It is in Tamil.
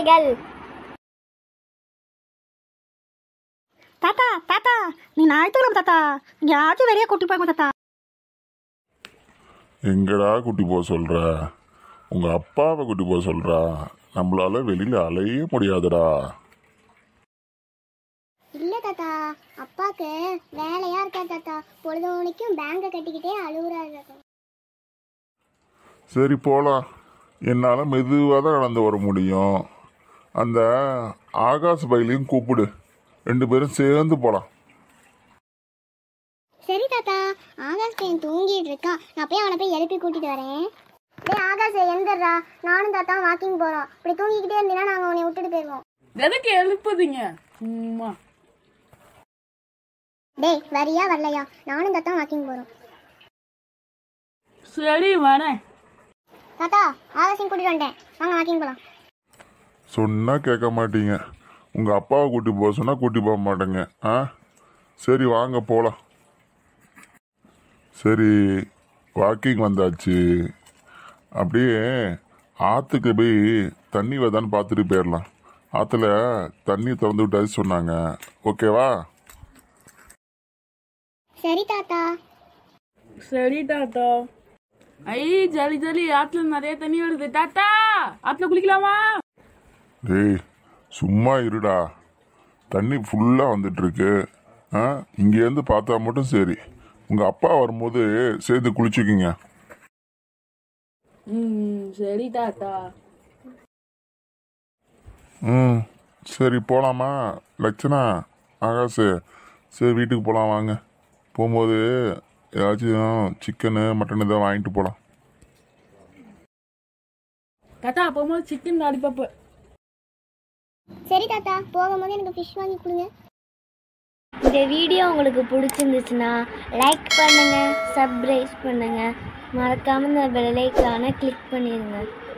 குழந்தைகள் தாத்தா தாத்தா நீ ஞாயிற்றுக்கிழமை தாத்தா எங்கேயாச்சும் வெளியே கூட்டி போங்க தாத்தா எங்கடா கூட்டி போக சொல்ற உங்க அப்பாவை கூட்டி போக சொல்றா நம்மளால வெளியில அலைய முடியாதுடா இல்ல தாத்தா அப்பாக்கு வேலையா இருக்கா தாத்தா பொழுதுனைக்கும் பேங்க கட்டிக்கிட்டே அழுகுறாரு தாத்தா சரி போலாம் என்னால் மெதுவாக தான் நடந்து வர முடியும் அந்த ஆகாஷ் பையிலையும் கூப்பிடு ரெண்டு பேரும் சேர்ந்து போகலாம் சரி தாத்தா ஆகாஷ் பையன் தூங்கிட்டு இருக்கான் நான் போய் அவனை போய் எழுப்பி கூட்டிட்டு வரேன் டேய் ஆகாஷ் எந்திரா நானும் தாத்தா வாக்கிங் போறோம் இப்படி தூங்கிக்கிட்டே இருந்தீங்கன்னா நாங்க உன்னை விட்டுட்டு போயிடுவோம் எதுக்கு எழுப்புதீங்க சும்மா டேய் வரியா வரலையா நானும் தாத்தா வாக்கிங் போறோம் சரி வரேன் தாத்தா ஆகாஷையும் கூட்டிட்டு வந்துட்டேன் வாங்க வாக்கிங் போலாம் சொன்னால் கேட்க மாட்டீங்க உங்கள் அப்பாவை கூட்டி போக சொன்னால் கூட்டி போக மாட்டேங்க ஆ சரி வாங்க போகலாம் சரி வாக்கிங் வந்தாச்சு அப்படியே ஆற்றுக்கு போய் தண்ணி வருதான்னு பார்த்துட்டு போயிடலாம் ஆற்றுல தண்ணி திறந்து விட்டாச்சு சொன்னாங்க ஓகேவா சரி தாத்தா சரி தாத்தா ஐ ஜாலி ஜாலி ஆத்துல நிறைய தண்ணி வருது தாத்தா ஆத்துல குளிக்கலாமா டேய் சும்மா இருடா தண்ணி ஃபுல்லாக வந்துட்டுருக்கு ஆ இங்கேருந்து பார்த்தா மட்டும் சரி உங்கள் அப்பா வரும்போது சேர்ந்து குளிச்சுக்குங்க ம் சரி தாத்தா ம் சரி போகலாமா லட்சணா ஆகாஷ் சரி வீட்டுக்கு போகலாம் வாங்க போகும்போது ஏதாச்சும் சிக்கனு மட்டன் ஏதாவது வாங்கிட்டு போகலாம் தாத்தா போகும்போது சிக்கன் லாலிபாப்பு சரி தாத்தா போகும்போது எனக்கு ஃபிஷ் வாங்கி கொடுங்க இந்த வீடியோ உங்களுக்கு பிடிச்சிருந்துச்சுன்னா லைக் பண்ணுங்கள் சப்ஸ்கிரைப் பண்ணுங்கள் மறக்காமல் இந்த பெல் ஐக்கானை கிளிக் பண்ணிடுங்க